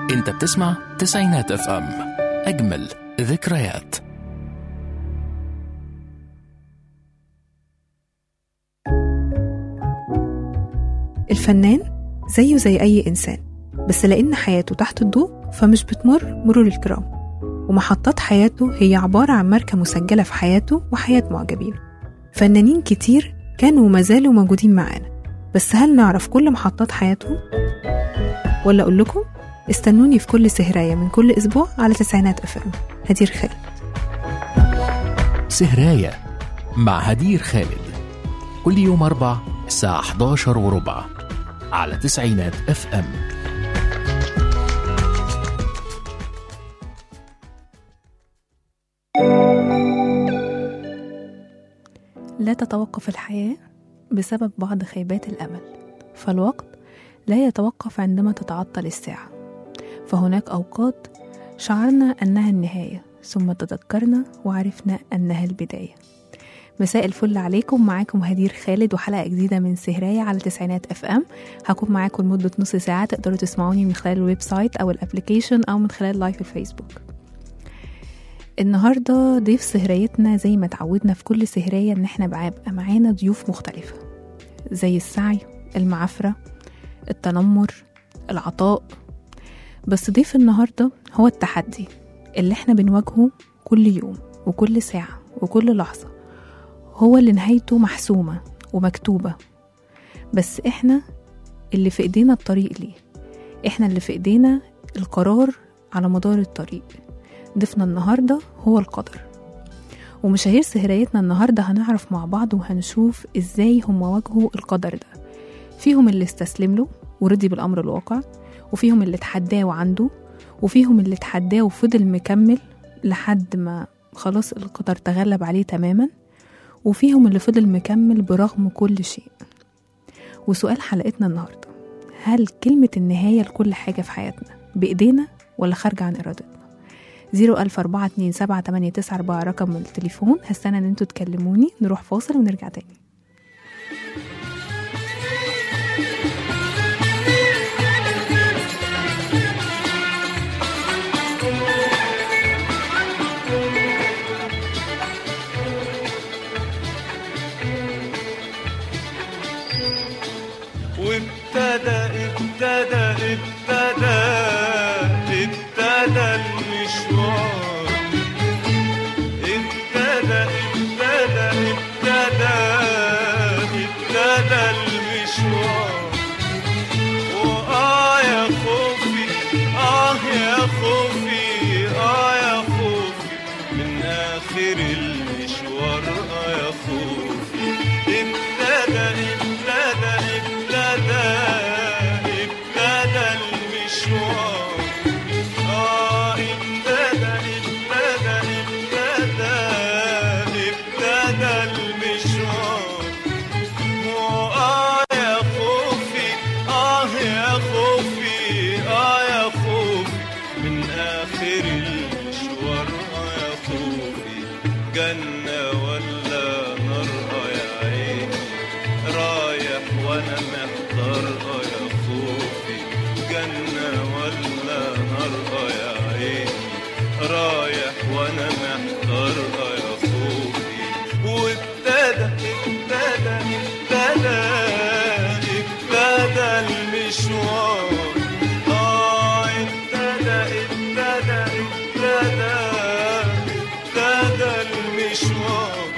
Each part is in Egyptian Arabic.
انت بتسمع تسعينات اف ام اجمل ذكريات الفنان زيه زي أي إنسان بس لأن حياته تحت الضوء فمش بتمر مرور الكرام ومحطات حياته هي عبارة عن ماركة مسجلة في حياته وحياة معجبين فنانين كتير كانوا وما زالوا موجودين معانا بس هل نعرف كل محطات حياتهم؟ ولا أقول لكم استنوني في كل سهراية من كل أسبوع على تسعينات أفلام هدير خالد سهراية مع هدير خالد كل يوم أربع الساعة 11 وربع على تسعينات اف ام لا تتوقف الحياة بسبب بعض خيبات الأمل فالوقت لا يتوقف عندما تتعطل الساعة فهناك أوقات شعرنا أنها النهاية ثم تذكرنا وعرفنا أنها البداية مساء الفل عليكم معاكم هدير خالد وحلقة جديدة من سهراية على تسعينات اف ام هكون معاكم لمدة نص ساعة تقدروا تسمعوني من خلال الويب سايت أو الابليكيشن أو من خلال لايف الفيسبوك النهاردة ضيف سهريتنا زي ما تعودنا في كل سهرية إن احنا بيبقى معانا ضيوف مختلفة زي السعي المعافرة التنمر العطاء بس ضيف النهاردة هو التحدي اللي احنا بنواجهه كل يوم وكل ساعة وكل لحظة هو اللي نهايته محسومة ومكتوبة بس احنا اللي في ايدينا الطريق ليه احنا اللي في ايدينا القرار على مدار الطريق ضيفنا النهاردة هو القدر ومشاهير سهريتنا النهاردة هنعرف مع بعض وهنشوف ازاي هم واجهوا القدر ده فيهم اللي استسلم له ورضي بالأمر الواقع وفيهم اللي اتحداه وعنده وفيهم اللي اتحداه وفضل مكمل لحد ما خلاص القدر تغلب عليه تماما وفيهم اللي فضل مكمل برغم كل شيء وسؤال حلقتنا النهاردة هل كلمة النهاية لكل حاجة في حياتنا بإيدينا ولا خارجة عن إرادتنا؟ زيرو ألف أربعة اتنين سبعة تمانية تسعة أربعة رقم التليفون هستنى إن انتوا تكلموني نروح فاصل ونرجع تاني وابتدى ابتدى ابتدى ابتدى المشوار ابتدى ابتدى ابتدى ابتدى المشوار وآه يا خوفي آه يا خوفي آه يا خوفي من آخر المشوار آه يا خوفي ابتدى ابتدى ابتدى ابتدى المشوار آه ابتدى ابتدى ابتدى ابتدى المشوار وآه يا خوفي آه يا خوفي آه يا خوفي من آخر المشوار آه يا خوفي جنة ولا نار آه يا عيني رايح وأنا محتار آه يا خوفي جنة ولا نار آه يا عيني رايح وأنا محتار آه يا خوفي وابتدى ابتدى ابتدى ابتدى المشوار آه ابتدى ابتدى ابتدى ابتدى المشوار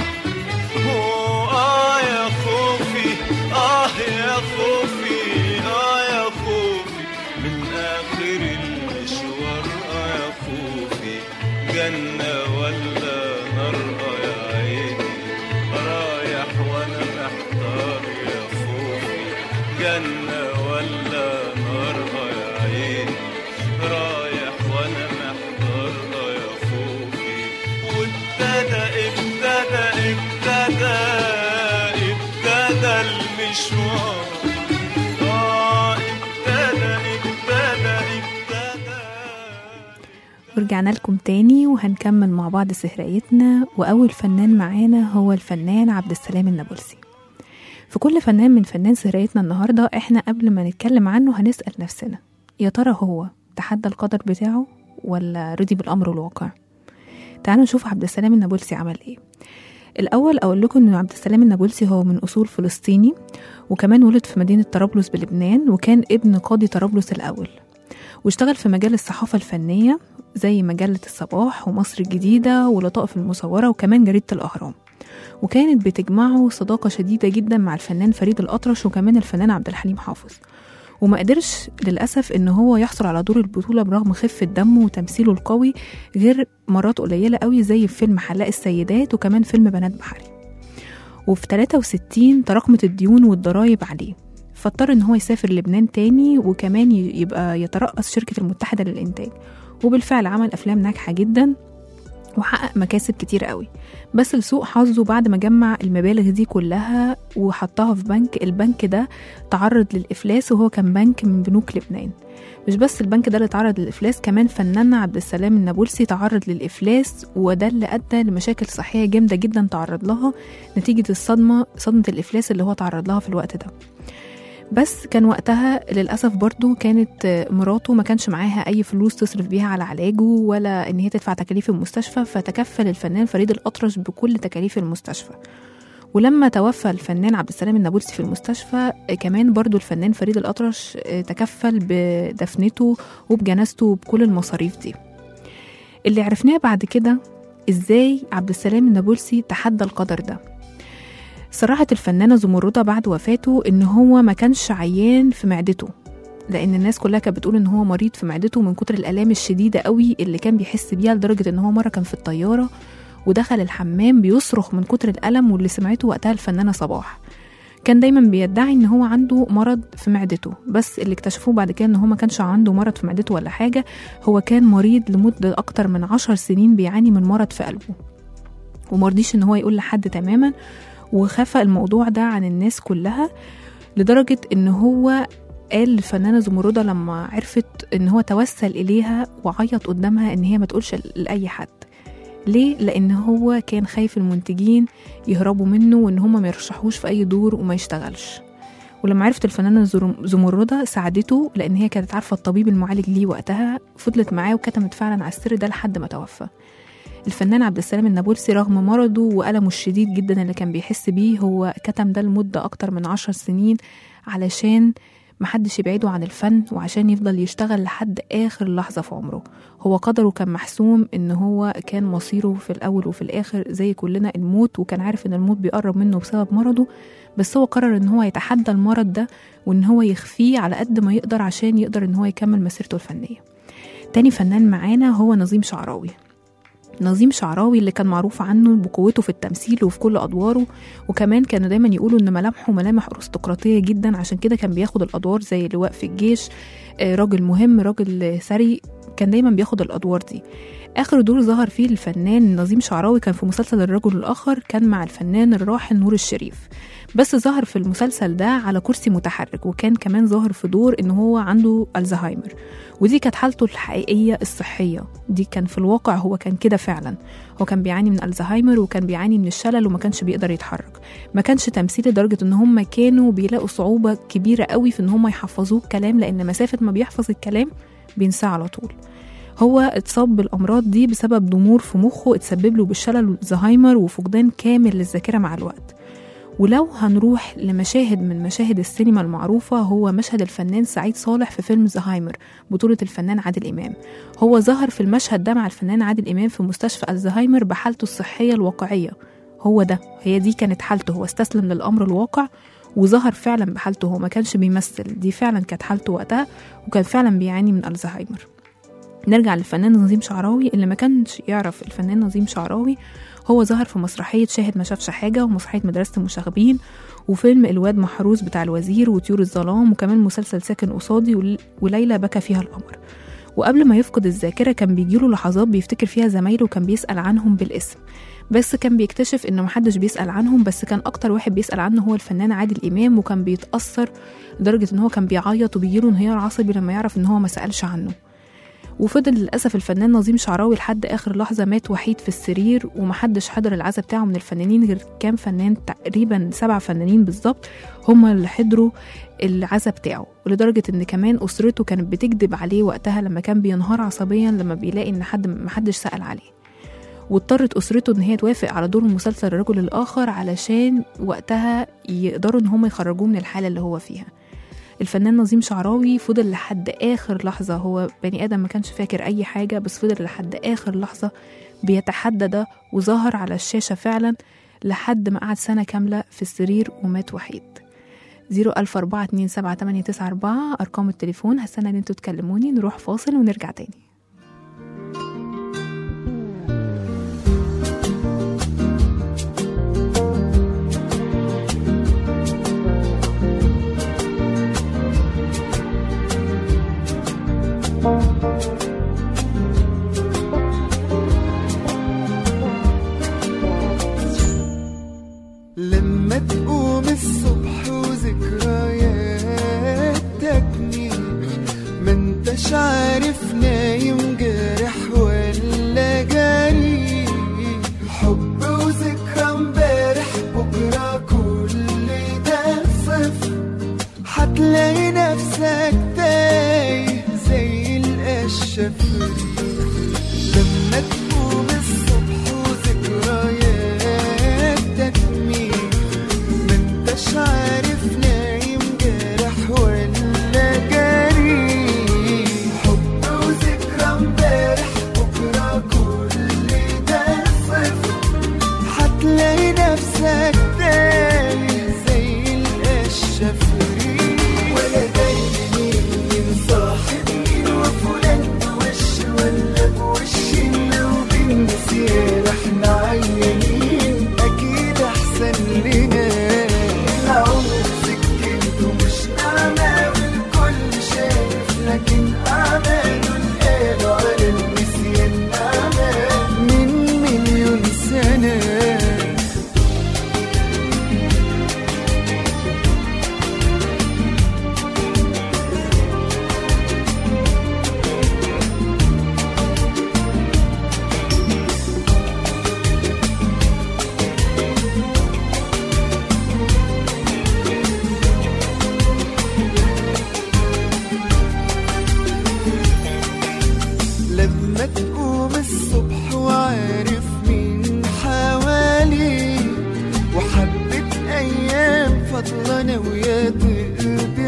آه يا خوفي آه يا خوفي آه يا خوفي من آخر المشوار آه يا خوفي جنة ولا نار آه يا عيني رايح وأنا محتار يا خوفي جنة ولا نار آه يا عيني رايح وأنا محتار آه يا خوفي وابتدى ابتدى ابتدى ابتدى المشوار آه ابتدى ابتدى ابتدى ورجعنا لكم تاني وهنكمل مع بعض سهريتنا وأول فنان معانا هو الفنان عبد السلام النابلسي في كل فنان من فنان سهريتنا النهاردة احنا قبل ما نتكلم عنه هنسأل نفسنا يا ترى هو تحدى القدر بتاعه ولا رضي بالأمر الواقع تعالوا نشوف عبد السلام النابلسي عمل ايه الأول أقول لكم إن عبد السلام النابلسي هو من أصول فلسطيني وكمان ولد في مدينة طرابلس بلبنان وكان ابن قاضي طرابلس الأول واشتغل في مجال الصحافة الفنية زي مجلة الصباح ومصر الجديدة ولطائف المصورة وكمان جريدة الأهرام وكانت بتجمعه صداقة شديدة جدا مع الفنان فريد الأطرش وكمان الفنان عبد الحليم حافظ وما قدرش للأسف إن هو يحصل على دور البطولة برغم خفة دمه وتمثيله القوي غير مرات قليلة قوي زي في فيلم حلاق السيدات وكمان فيلم بنات بحري وفي 63 تراكمت الديون والضرايب عليه فاضطر ان هو يسافر لبنان تاني وكمان ي- يبقى يترأس شركة المتحدة للإنتاج وبالفعل عمل أفلام ناجحة جدا وحقق مكاسب كتير قوي بس لسوء حظه بعد ما جمع المبالغ دي كلها وحطها في بنك البنك ده تعرض للإفلاس وهو كان بنك من بنوك لبنان مش بس البنك ده اللي تعرض للإفلاس كمان فناننا عبد السلام النابلسي تعرض للإفلاس وده اللي أدى لمشاكل صحية جامدة جدا تعرض لها نتيجة الصدمة صدمة الإفلاس اللي هو تعرض لها في الوقت ده بس كان وقتها للأسف برضو كانت آه، مراته ما كانش معاها أي فلوس تصرف بيها على علاجه ولا إن هي تدفع تكاليف المستشفى فتكفل الفنان فريد الأطرش بكل تكاليف المستشفى ولما توفى الفنان عبد السلام النابلسي في المستشفى آه، كمان برضو الفنان فريد الأطرش آه، تكفل بدفنته وبجنازته وبكل المصاريف دي اللي عرفناه بعد كده ازاي عبد السلام النابلسي تحدى القدر ده صرحت الفنانة زمردة بعد وفاته إن هو ما كانش عيان في معدته لأن الناس كلها كانت بتقول إن هو مريض في معدته من كتر الآلام الشديدة قوي اللي كان بيحس بيها لدرجة إن هو مرة كان في الطيارة ودخل الحمام بيصرخ من كتر الألم واللي سمعته وقتها الفنانة صباح كان دايما بيدعي ان هو عنده مرض في معدته بس اللي اكتشفوه بعد كده ان هو ما كانش عنده مرض في معدته ولا حاجة هو كان مريض لمدة اكتر من عشر سنين بيعاني من مرض في قلبه ومرضيش ان هو يقول لحد تماما وخفى الموضوع ده عن الناس كلها لدرجة ان هو قال للفنانة زمردة لما عرفت ان هو توسل اليها وعيط قدامها ان هي ما تقولش لأي حد ليه؟ لأن هو كان خايف المنتجين يهربوا منه وإن هما ما يرشحوش في أي دور وما يشتغلش ولما عرفت الفنانة زر- زمردة ساعدته لأن هي كانت عارفة الطبيب المعالج ليه وقتها فضلت معاه وكتمت فعلا على السر ده لحد ما توفى الفنان عبد السلام النابلسي رغم مرضه وألمه الشديد جدا اللي كان بيحس بيه هو كتم ده لمدة أكتر من عشر سنين علشان محدش يبعده عن الفن وعشان يفضل يشتغل لحد آخر لحظة في عمره هو قدره كان محسوم إن هو كان مصيره في الأول وفي الآخر زي كلنا الموت وكان عارف إن الموت بيقرب منه بسبب مرضه بس هو قرر إن هو يتحدى المرض ده وإن هو يخفيه على قد ما يقدر عشان يقدر إن هو يكمل مسيرته الفنية تاني فنان معانا هو نظيم شعراوي نظيم شعراوي اللي كان معروف عنه بقوته في التمثيل وفي كل أدواره وكمان كانوا دايما يقولوا إن ملامحه ملامح أرستقراطية جدا عشان كده كان بياخد الأدوار زي لواء في الجيش آه، راجل مهم راجل ثري كان دايما بياخد الأدوار دي آخر دور ظهر فيه الفنان نظيم شعراوي كان في مسلسل الرجل الآخر كان مع الفنان الراحل نور الشريف بس ظهر في المسلسل ده على كرسي متحرك وكان كمان ظاهر في دور إن هو عنده الزهايمر ودي كانت حالته الحقيقية الصحية دي كان في الواقع هو كان كده فعلا هو كان بيعاني من الزهايمر وكان بيعاني من الشلل وما كانش بيقدر يتحرك ما كانش تمثيل لدرجة ان هم كانوا بيلاقوا صعوبة كبيرة قوي في ان هم يحفظوه الكلام لان مسافة ما بيحفظ الكلام بينساه على طول هو اتصاب بالامراض دي بسبب ضمور في مخه اتسبب له بالشلل والزهايمر وفقدان كامل للذاكره مع الوقت ولو هنروح لمشاهد من مشاهد السينما المعروفة هو مشهد الفنان سعيد صالح في فيلم زهايمر بطولة الفنان عادل إمام هو ظهر في المشهد ده مع الفنان عادل إمام في مستشفى الزهايمر بحالته الصحية الواقعية هو ده هي دي كانت حالته هو استسلم للأمر الواقع وظهر فعلا بحالته هو ما كانش بيمثل دي فعلا كانت حالته وقتها وكان فعلا بيعاني من الزهايمر نرجع للفنان نظيم شعراوي اللي ما كانش يعرف الفنان نظيم شعراوي هو ظهر في مسرحية شاهد ما شافش حاجة ومسرحية مدرسة المشاغبين وفيلم الواد محروس بتاع الوزير وطيور الظلام وكمان مسلسل ساكن قصادي ول- وليلى بكى فيها القمر وقبل ما يفقد الذاكرة كان بيجيله لحظات بيفتكر فيها زمايله وكان بيسأل عنهم بالاسم بس كان بيكتشف انه محدش بيسأل عنهم بس كان اكتر واحد بيسأل عنه هو الفنان عادل امام وكان بيتأثر لدرجة ان هو كان بيعيط وبيجيله انهيار عصبي لما يعرف ان هو ما سألش عنه وفضل للأسف الفنان نظيم شعراوي لحد آخر لحظة مات وحيد في السرير ومحدش حضر العزا بتاعه من الفنانين غير كام فنان تقريبا سبع فنانين بالظبط هما اللي حضروا العزا بتاعه ولدرجة إن كمان أسرته كانت بتكذب عليه وقتها لما كان بينهار عصبيا لما بيلاقي إن حد محدش سأل عليه واضطرت أسرته إن هي توافق على دور مسلسل الرجل الآخر علشان وقتها يقدروا إن هم يخرجوه من الحالة اللي هو فيها الفنان نظيم شعراوي فضل لحد آخر لحظة هو بني آدم ما كانش فاكر أي حاجة بس فضل لحد آخر لحظة بيتحدى ده وظهر على الشاشة فعلا لحد ما قعد سنة كاملة في السرير ومات وحيد زيرو ألف أربعة اتنين سبعة تمانية تسعة أربعة أرقام التليفون هستنى إن انتوا تكلموني نروح فاصل ونرجع تاني لما تقوم الصبح وذكريات تجنيك ما انتش عارف نايم جارح ولا جري حب وذكرى امبارح بكرة كل ده صفر هتلاقي نفسك تايه زي القشة في لما تقوم الصبح وذكريات تكميل ما انتش عارف نايم جارح ولا جري حب وذكرى امبارح بكرة كل ده صفر هتلاقي نفسك تايه زي القشة في ريق ولا دايما مين من صاحب مين وفلان بوش ولا بوش لو بالنسيان احنا عيانين اكيد احسن لنا العمر سكته مش نعمة والكل شايف لكن اعماله القالوا على النسيان نعمة من مليون سنة لما تقوم الصبح وعارف مين حواليك وحبة أيام فاضلة ناوية تقضي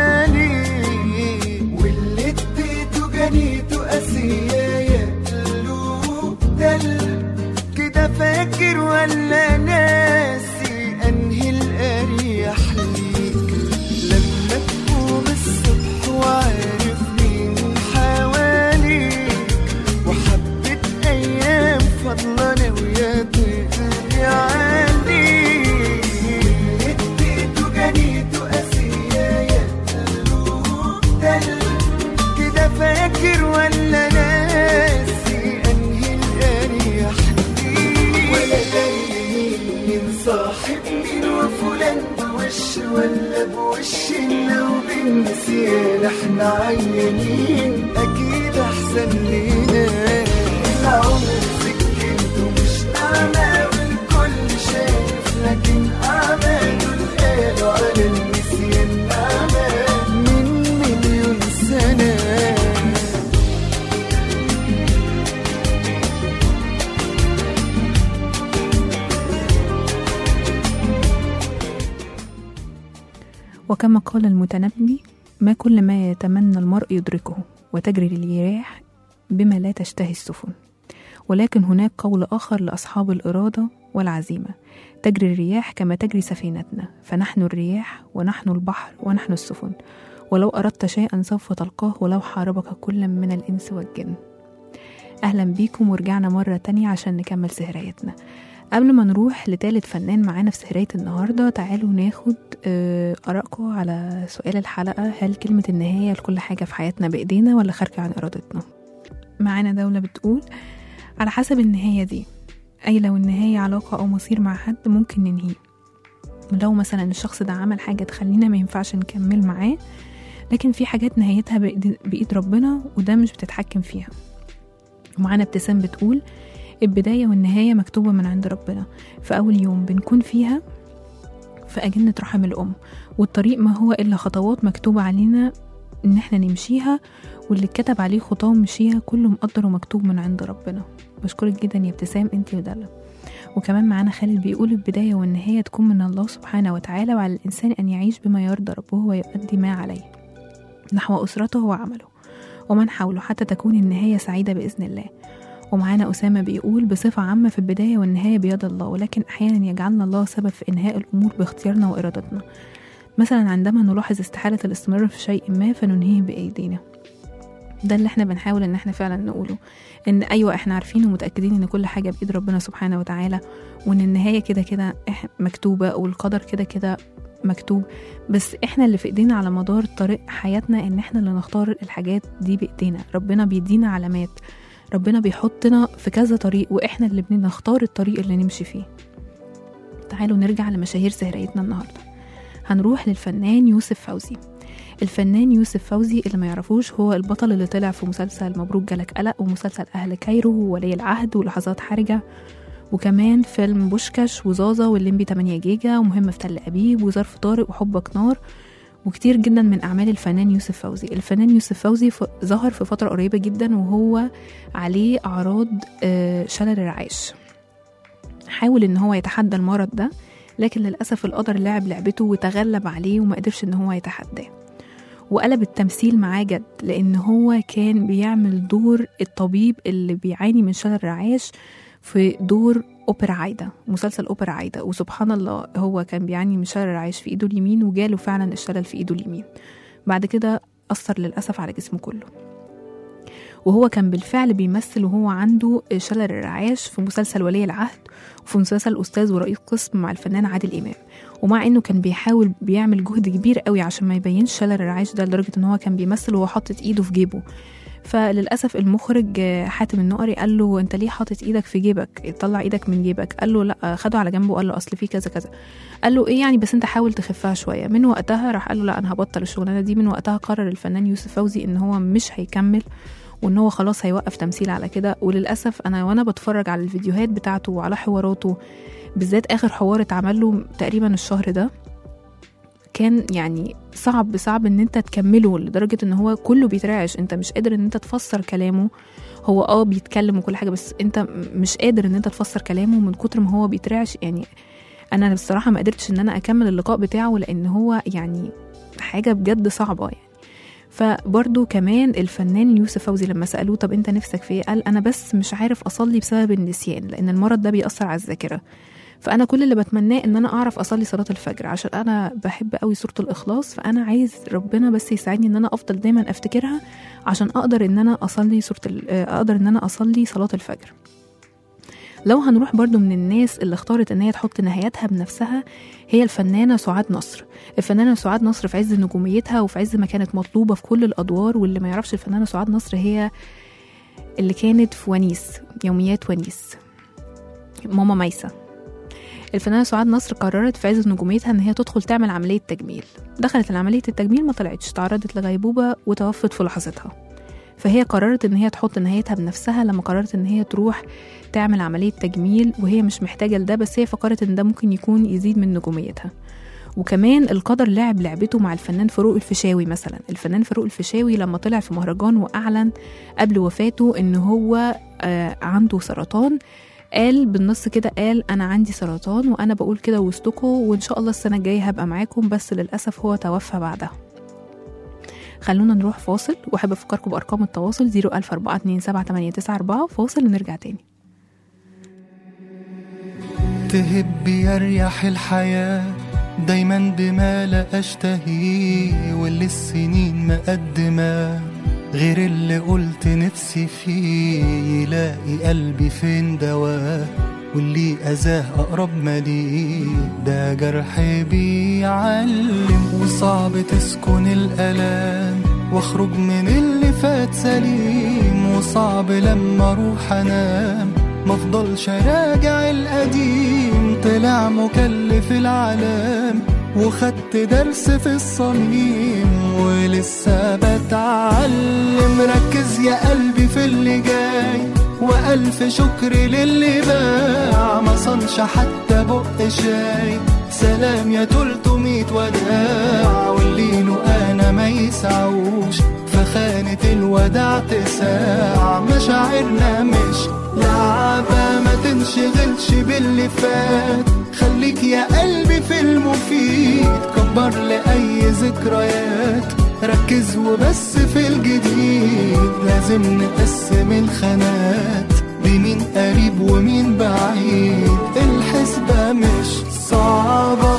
عليك واللي اديته جنيته قاسية يا قلوب دل كده فاكر ولا ناسي أنهي الأريح ليك لما تقوم الصبح وعارف مين حواليك وحبة أيام فاضلة ناوية تقضي عليك اديته جنيته قاسية يا قلوب دل كده فاكر ولا ناسي أنهي الأريح ليك ولا دايما من صاحب مين وفلان بوش ولا بوش لو بالنسيان احنا عيانين اكيد احسن لينا العمر سكته مش نعمة والكل شايف لكن اعماله القالوا على النسيان نعمة من مليون سنة وكما قال المتنبي ما كل ما يتمنى المرء يدركه وتجري الرياح بما لا تشتهي السفن ولكن هناك قول آخر لأصحاب الإرادة والعزيمة تجري الرياح كما تجري سفينتنا فنحن الرياح ونحن البحر ونحن السفن ولو أردت شيئا سوف تلقاه ولو حاربك كل من الإنس والجن أهلا بيكم ورجعنا مرة تانية عشان نكمل سهريتنا قبل ما نروح لتالت فنان معانا في سهرية النهاردة تعالوا ناخد آه، آرائكم على سؤال الحلقة هل كلمة النهاية لكل حاجة في حياتنا بإيدينا ولا خارجة عن إرادتنا معانا دولة بتقول على حسب النهاية دي أي لو النهاية علاقة أو مصير مع حد ممكن ننهيه لو مثلا الشخص ده عمل حاجة تخلينا ما ينفعش نكمل معاه لكن في حاجات نهايتها بإيد بإيد ربنا وده مش بتتحكم فيها ومعانا ابتسام بتقول البداية والنهاية مكتوبة من عند ربنا في أول يوم بنكون فيها في أجنة رحم الأم والطريق ما هو إلا خطوات مكتوبة علينا إن إحنا نمشيها واللي اتكتب عليه خطاه ومشيها كله مقدر ومكتوب من عند ربنا بشكرك جدا يا ابتسام انتي ودلة وكمان معانا خالد بيقول البداية والنهاية تكون من الله سبحانه وتعالى وعلى الإنسان أن يعيش بما يرضى ربه ويؤدي ما عليه نحو أسرته وعمله ومن حوله حتى تكون النهاية سعيدة بإذن الله ومعانا أسامة بيقول بصفة عامة في البداية والنهاية بيد الله ولكن أحيانا يجعلنا الله سبب في إنهاء الأمور باختيارنا وإرادتنا مثلا عندما نلاحظ استحالة الاستمرار في شيء ما فننهيه بأيدينا ده اللي احنا بنحاول ان احنا فعلا نقوله ان ايوه احنا عارفين ومتاكدين ان كل حاجه بايد ربنا سبحانه وتعالى وان النهايه كده كده إح- مكتوبه والقدر كده كده مكتوب بس احنا اللي في ايدينا على مدار طريق حياتنا ان احنا اللي نختار الحاجات دي بايدينا ربنا بيدينا علامات ربنا بيحطنا في كذا طريق واحنا اللي بنختار الطريق اللي نمشي فيه تعالوا نرجع لمشاهير سهريتنا النهارده هنروح للفنان يوسف فوزي الفنان يوسف فوزي اللي ما يعرفوش هو البطل اللي طلع في مسلسل مبروك جالك قلق ومسلسل أهل كايرو وولي العهد ولحظات حرجة وكمان فيلم بوشكاش وزازا والليمبي 8 جيجا ومهم في تل أبيب وظرف طارق وحبك نار وكتير جدا من أعمال الفنان يوسف فوزي الفنان يوسف فوزي ف... ظهر في فترة قريبة جدا وهو عليه أعراض آه، شلل الرعاش حاول إن هو يتحدى المرض ده لكن للأسف القدر لعب لعبته وتغلب عليه وما قدرش إن هو يتحداه وقلب التمثيل معاه جد لأن هو كان بيعمل دور الطبيب اللي بيعاني من شلل الرعاش في دور أوبرا عايدة مسلسل أوبرا عايدة وسبحان الله هو كان بيعاني من شلل الرعاش في إيده اليمين وجاله فعلا الشلل في إيده اليمين بعد كده أثر للأسف على جسمه كله وهو كان بالفعل بيمثل وهو عنده شلل الرعاش في مسلسل ولي العهد وفي مسلسل أستاذ ورئيس قسم مع الفنان عادل إمام ومع انه كان بيحاول بيعمل جهد كبير قوي عشان ما يبينش شلل الرعاش ده لدرجه ان هو كان بيمثل وهو حاطط ايده في جيبه فللاسف المخرج آه، حاتم النقري قال له انت ليه حاطط ايدك في جيبك طلع ايدك من جيبك قال له لا خده على جنبه وقال له اصل في كذا كذا قال له ايه يعني بس انت حاول تخفها شويه من وقتها راح قال له لا انا هبطل الشغلانه دي من وقتها قرر الفنان يوسف فوزي ان هو مش هيكمل وان هو خلاص هيوقف تمثيل على كده وللاسف انا وانا بتفرج على الفيديوهات بتاعته وعلى حواراته بالذات اخر حوار اتعمل له تقريبا الشهر ده كان يعني صعب صعب ان انت تكمله لدرجه ان هو كله بيترعش انت مش قادر ان انت تفسر كلامه هو اه بيتكلم وكل حاجه بس انت م- مش قادر ان انت تفسر كلامه من كتر ما هو بيترعش يعني انا بصراحه ما قدرتش ان انا اكمل اللقاء بتاعه لان هو يعني حاجه بجد صعبه يعني فبرضه كمان الفنان يوسف فوزي لما سألوه طب انت نفسك في ايه قال انا بس مش عارف اصلي بسبب النسيان لان المرض ده بيأثر على الذاكره فانا كل اللي بتمناه ان انا اعرف اصلي صلاه الفجر عشان انا بحب قوي سوره الاخلاص فانا عايز ربنا بس يساعدني ان انا افضل دايما افتكرها عشان اقدر ان انا اصلي سوره ال- آه، اقدر ان انا اصلي صلاه الفجر لو هنروح برضو من الناس اللي اختارت ان هي تحط نهايتها بنفسها هي الفنانة سعاد نصر الفنانة سعاد نصر في عز نجوميتها وفي عز ما كانت مطلوبة في كل الأدوار واللي ما يعرفش الفنانة سعاد نصر هي اللي كانت في ونيس يوميات ونيس ماما ميسة الفنانة سعاد نصر قررت في عز نجوميتها ان هي تدخل تعمل عملية تجميل دخلت العملية التجميل ما طلعتش تعرضت لغيبوبة وتوفت في لحظتها فهي قررت ان هي تحط نهايتها بنفسها لما قررت ان هي تروح تعمل عملية تجميل وهي مش محتاجة لده بس هي فكرت ان ده ممكن يكون يزيد من نجوميتها وكمان القدر لعب لعبته مع الفنان فاروق الفيشاوي مثلا الفنان فاروق الفيشاوي لما طلع في مهرجان واعلن قبل وفاته ان هو آه عنده سرطان قال بالنص كده قال انا عندي سرطان وانا بقول كده وسطكم وان شاء الله السنه الجايه هبقى معاكم بس للاسف هو توفى بعدها خلونا نروح فاصل واحب افكركم بارقام التواصل 004278994 فاصل ونرجع تاني تهب يريح الحياة دايما بما لا أشتهيه واللي السنين مقدمة غير اللي قلت نفسي فيه يلاقي قلبي فين دواه واللي أذاه أقرب ما ليه ده جرح بيعلم وصعب تسكن الألام واخرج من اللي فات سليم وصعب لما اروح انام مفضلش راجع القديم طلع مكلف العالم وخدت درس في الصميم ولسه بتعلم ركز يا قلبي في اللي جاي وألف شكر للي باع ما صنش حتى بق شاي سلام يا تلتمية وداع واللي له أنا ما يسعوش فخانة الوداع تساع مشاعرنا مش لعبة ما تنشغلش باللي فات خليك يا قلبي في المفيد كبر لأي ذكريات ركز وبس في الجديد لازم نقسم الخانات بمين قريب ومين بعيد الحسبة مش صعبة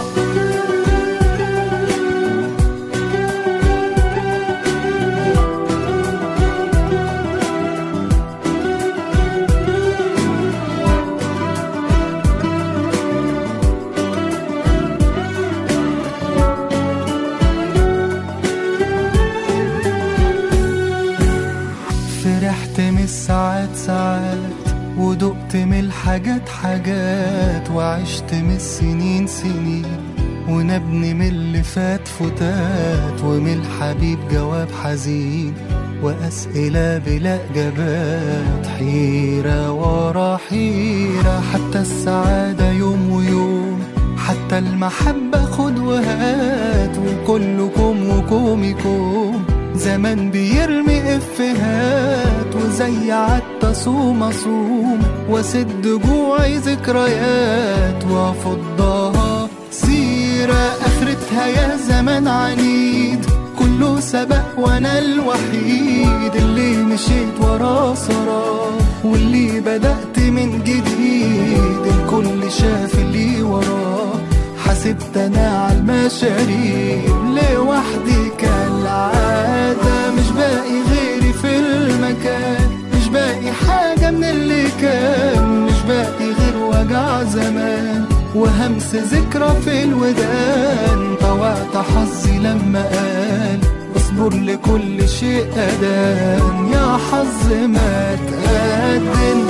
فرحت من الساعات ساعات ودقت من الحاجات حاجات وعشت من السنين سنين ونبني من اللي فات فتات ومن الحبيب جواب حزين وأسئلة بلا إجابات حيرة ورا حيرة حتى السعادة يوم ويوم حتى المحبة خد وهات وكلكم وكومكم زمان بيرمي افهات وزي عدت صوم اصوم واسد جوعي ذكريات وافضها سيرة اخرتها يا زمان عنيد كله سبق وانا الوحيد اللي مشيت وراه سراه واللي بدأت من جديد الكل شاف اللي وراه حسبت انا على المشاريب لوحدي كالعادة مش باقي غيري في المكان مش باقي حاجة من اللي كان مش باقي غير وجع زمان وهمس ذكرى في الودان طوعت حظي لما قال اصبر لكل شيء أدان يا حظ ما تقدم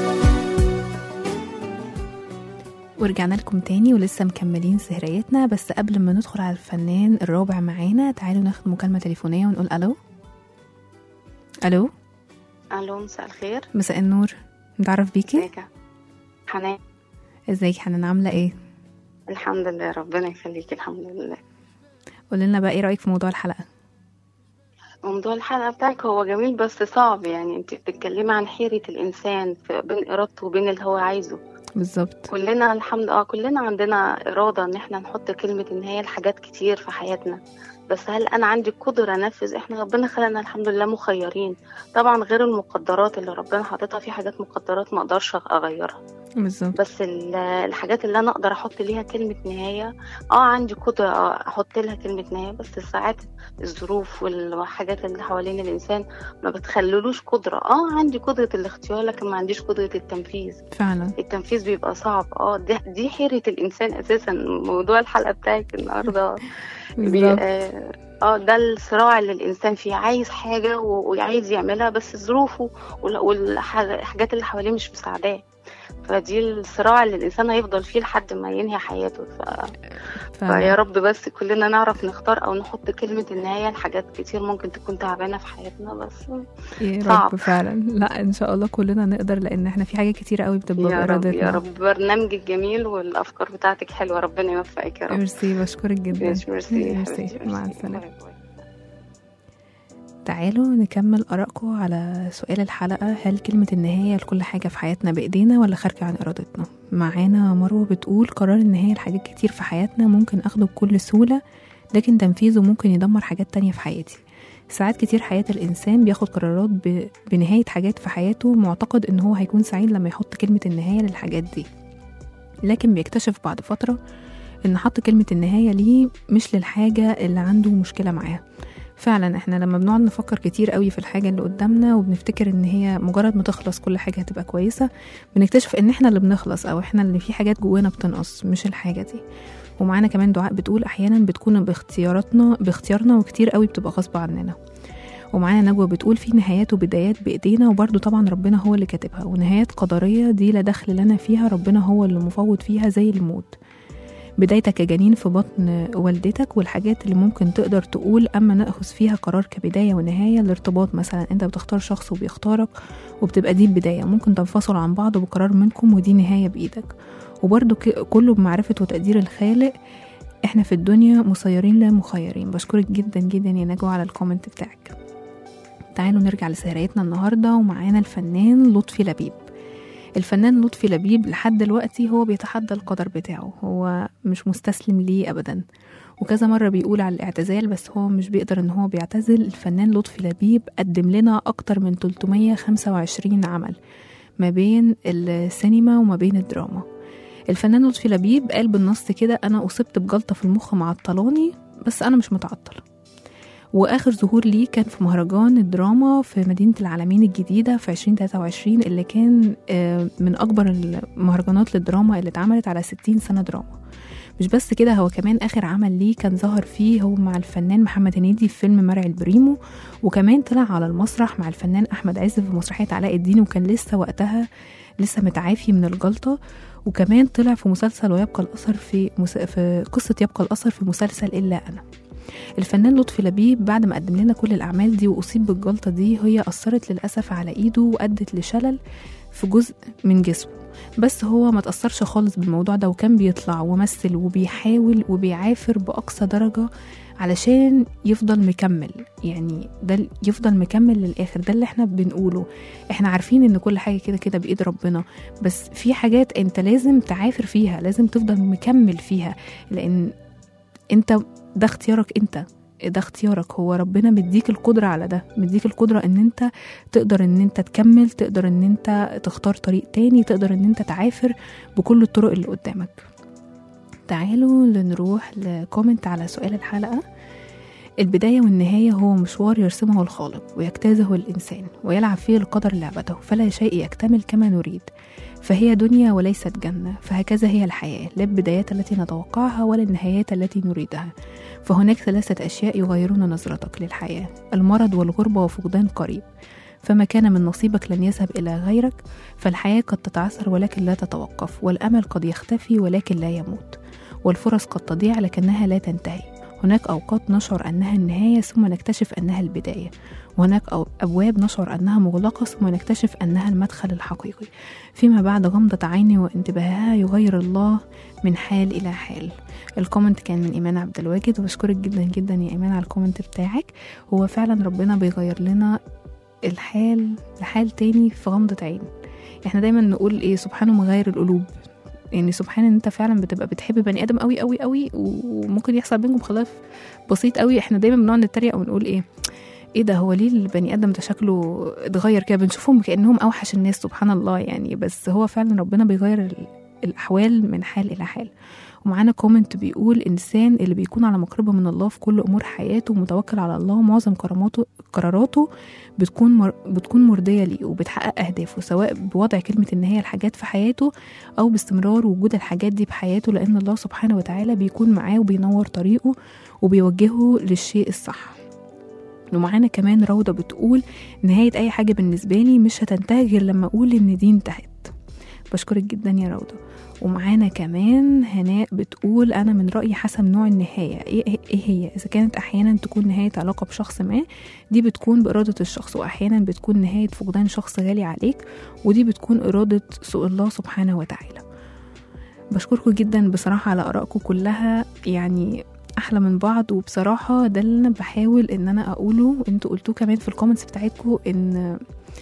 ورجعنا لكم تاني ولسه مكملين سهريتنا بس قبل ما ندخل على الفنان الرابع معانا تعالوا ناخد مكالمة تليفونية ونقول ألو ألو الو مساء الخير مساء النور نتعرف بيكي ازيك يا حنان ازيك حنان عاملة ايه الحمد لله ربنا يخليك الحمد لله قولي لنا بقى ايه رأيك في موضوع الحلقة موضوع الحلقة بتاعك هو جميل بس صعب يعني انت بتتكلمي عن حيرة الإنسان في بين إرادته وبين اللي هو عايزه بالظبط كلنا الحمد اه كلنا عندنا إرادة إن احنا نحط كلمة إن هي الحاجات كتير في حياتنا بس هل أنا عندي قدرة أنفذ احنا ربنا خلقنا الحمد لله مخيرين طبعا غير المقدرات اللي ربنا حاططها في حاجات مقدرات ما أقدرش أغيرها بالظبط بس ال- الحاجات اللي انا اقدر احط ليها كلمة نهاية اه عندي قدرة احط لها كلمة نهاية بس ساعات الظروف والحاجات اللي حوالين الانسان ما بتخللوش قدرة اه عندي قدرة الاختيار لكن ما عنديش قدرة التنفيذ فعلا التنفيذ بيبقى صعب اه دي, دي حيرة الانسان اساسا موضوع الحلقة بتاعك النهاردة بي- بالظبط اه آه، ده الصراع اللي الانسان فيه عايز حاجة و- وعايز يعملها بس ظروفه وال- والحاجات اللي حواليه مش مساعداه فدي الصراع اللي الانسان هيفضل فيه لحد ما ينهي حياته ف... فيا فعلا رب بس كلنا نعرف نختار او نحط كلمة النهاية لحاجات كتير ممكن تكون تعبانة في حياتنا بس يا صعب. رب فعلا لا ان شاء الله كلنا نقدر لان احنا في حاجات كتير قوي بتبقى يا رب بارادتنا يا رب برنامجك جميل والافكار بتاعتك حلوة ربنا يوفقك يا رب ميرسي بشكرك جدا ماشي ميرسي يا ميرسي حبيبتي، مع ميرسي. السلامة باي باي. تعالوا نكمل آرائكم على سؤال الحلقة هل كلمة النهاية لكل حاجة في حياتنا بإيدينا ولا خارجة عن إرادتنا معانا مروة بتقول قرار النهاية لحاجات كتير في حياتنا ممكن أخده بكل سهولة لكن تنفيذه ممكن يدمر حاجات تانية في حياتي ساعات كتير حياة الإنسان بياخد قرارات ب... بنهاية حاجات في حياته معتقد إن هو هيكون سعيد لما يحط كلمة النهاية للحاجات دي لكن بيكتشف بعد فترة إن حط كلمة النهاية ليه مش للحاجة اللي عنده مشكلة معاها فعلا احنا لما بنقعد نفكر كتير قوي في الحاجة اللي قدامنا وبنفتكر ان هي مجرد ما تخلص كل حاجة هتبقى كويسة بنكتشف ان احنا اللي بنخلص او احنا اللي في حاجات جوانا بتنقص مش الحاجة دي ومعانا كمان دعاء بتقول احيانا بتكون باختياراتنا باختيارنا وكتير قوي بتبقى غصب عننا ومعانا نجوى بتقول في نهايات وبدايات بايدينا وبرضه طبعا ربنا هو اللي كاتبها ونهايات قدريه دي لا دخل لنا فيها ربنا هو اللي مفوض فيها زي الموت بدايتك كجنين في بطن والدتك والحاجات اللي ممكن تقدر تقول أما نأخذ فيها قرار كبداية ونهاية الارتباط مثلا أنت بتختار شخص وبيختارك وبتبقى دي البداية ممكن تنفصلوا عن بعض بقرار منكم ودي نهاية بإيدك وبرضو ك- كله بمعرفة وتقدير الخالق احنا في الدنيا مسيرين لا مخيرين بشكرك جدا جدا يا نجوى على الكومنت بتاعك تعالوا نرجع لسهريتنا النهاردة ومعانا الفنان لطفي لبيب الفنان لطفي لبيب لحد دلوقتي هو بيتحدى القدر بتاعه هو مش مستسلم ليه أبدا وكذا مرة بيقول على الاعتزال بس هو مش بيقدر ان هو بيعتزل الفنان لطفي لبيب قدم لنا أكتر من 325 عمل ما بين السينما وما بين الدراما الفنان لطفي لبيب قال بالنص كده أنا أصبت بجلطة في المخ معطلاني بس أنا مش متعطل واخر ظهور ليه كان في مهرجان الدراما في مدينه العالمين الجديده في 2023 اللي كان آه، من اكبر المهرجانات للدراما اللي اتعملت على 60 سنه دراما مش بس كده هو كمان اخر عمل ليه كان ظهر فيه هو مع الفنان محمد هنيدي في فيلم مرعي البريمو وكمان طلع على المسرح مع الفنان احمد عز في مسرحيه علاء الدين وكان لسه وقتها لسه متعافي من الجلطه وكمان طلع في مسلسل ويبقى الاثر في مس... في قصه يبقى الاثر في مسلسل الا انا الفنان لطفي لبيب بعد ما قدم لنا كل الأعمال دي وأصيب بالجلطة دي هي أثرت للأسف على إيده وأدت لشلل في جزء من جسمه بس هو ما تأثرش خالص بالموضوع ده وكان بيطلع ومثل وبيحاول وبيعافر بأقصى درجة علشان يفضل مكمل يعني ده ال- يفضل مكمل للآخر ده اللي احنا بنقوله احنا عارفين ان كل حاجة كده كده بإيد ربنا بس في حاجات انت لازم تعافر فيها لازم تفضل مكمل فيها لأن انت ده اختيارك انت ده اختيارك هو ربنا مديك القدرة على ده مديك القدرة ان انت تقدر ان انت تكمل تقدر ان انت تختار طريق تاني تقدر ان انت تعافر بكل الطرق اللي قدامك تعالوا لنروح لكومنت على سؤال الحلقة البداية والنهاية هو مشوار يرسمه الخالق ويجتازه الإنسان ويلعب فيه القدر لعبته فلا شيء يكتمل كما نريد فهي دنيا وليست جنة فهكذا هي الحياة لا البدايات التي نتوقعها ولا النهايات التي نريدها فهناك ثلاثة أشياء يغيرون نظرتك للحياة المرض والغربة وفقدان قريب فما كان من نصيبك لن يذهب إلى غيرك فالحياة قد تتعثر ولكن لا تتوقف والأمل قد يختفي ولكن لا يموت والفرص قد تضيع لكنها لا تنتهي هناك أوقات نشعر أنها النهاية ثم نكتشف أنها البداية وهناك أو- أبواب نشعر أنها مغلقة ثم نكتشف أنها المدخل الحقيقي فيما بعد غمضة عين وانتباهها يغير الله من حال إلى حال الكومنت كان من إيمان عبد الواجد وبشكرك جدا جدا يا إيمان على الكومنت بتاعك هو فعلا ربنا بيغير لنا الحال لحال تاني في غمضة عين احنا دايما نقول ايه سبحانه مغير القلوب يعني سبحان ان انت فعلا بتبقى بتحب بني ادم قوي قوي قوي وممكن يحصل بينكم خلاف بسيط قوي احنا دايما بنقعد نتريق ونقول ايه ايه ده هو ليه البني ادم ده شكله اتغير كده بنشوفهم كانهم اوحش الناس سبحان الله يعني بس هو فعلا ربنا بيغير ال- الاحوال من حال الى حال ومعانا كومنت بيقول الانسان اللي بيكون على مقربه من الله في كل امور حياته ومتوكل على الله معظم كراماته قراراته بتكون مر... بتكون مرضيه ليه وبتحقق اهدافه سواء بوضع كلمه النهايه الحاجات في حياته او باستمرار وجود الحاجات دي بحياته لان الله سبحانه وتعالى بيكون معاه وبينور طريقه وبيوجهه للشيء الصح ومعانا كمان روضة بتقول نهاية أي حاجة بالنسبة لي مش هتنتهي غير لما أقول إن دي انتهت بشكرك جدا يا روضة ومعانا كمان هناء بتقول أنا من رأيي حسب نوع النهاية إيه, إيه هي إذا كانت أحيانا تكون نهاية علاقة بشخص ما دي بتكون بإرادة الشخص وأحيانا بتكون نهاية فقدان شخص غالي عليك ودي بتكون إرادة سوء الله سبحانه وتعالى بشكركم جدا بصراحة على آرائكم كلها يعني احلى من بعض وبصراحه ده اللي انا بحاول ان انا اقوله انتوا قلتوه كمان في الكومنتس بتاعتكم ان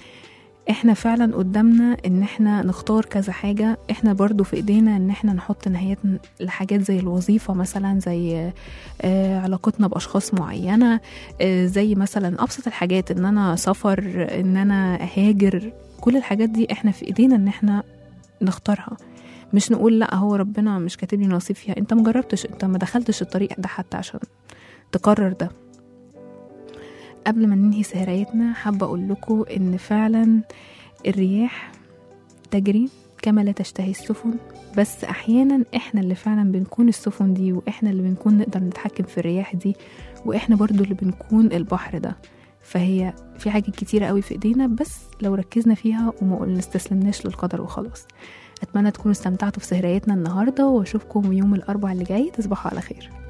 احنا فعلا قدامنا ان احنا نختار كذا حاجة احنا برضو في ايدينا ان احنا نحط نهايات لحاجات زي الوظيفة مثلا زي آه علاقتنا باشخاص معينة آه زي مثلا ابسط الحاجات ان انا سفر ان انا اهاجر كل الحاجات دي احنا في ايدينا ان احنا نختارها مش نقول لا هو ربنا مش كاتب لي نصيب فيها انت مجربتش انت ما دخلتش الطريق ده حتى عشان تقرر ده قبل ما ننهي سهريتنا حابة أقول لكم إن فعلا الرياح تجري كما لا تشتهي السفن بس أحيانا إحنا اللي فعلا بنكون السفن دي وإحنا اللي بنكون نقدر نتحكم في الرياح دي وإحنا برضو اللي بنكون البحر ده فهي في حاجات كتيرة قوي في إيدينا بس لو ركزنا فيها وما نستسلمناش للقدر وخلاص أتمنى تكونوا استمتعتوا في سهريتنا النهاردة وأشوفكم يوم الأربع اللي جاي تصبحوا على خير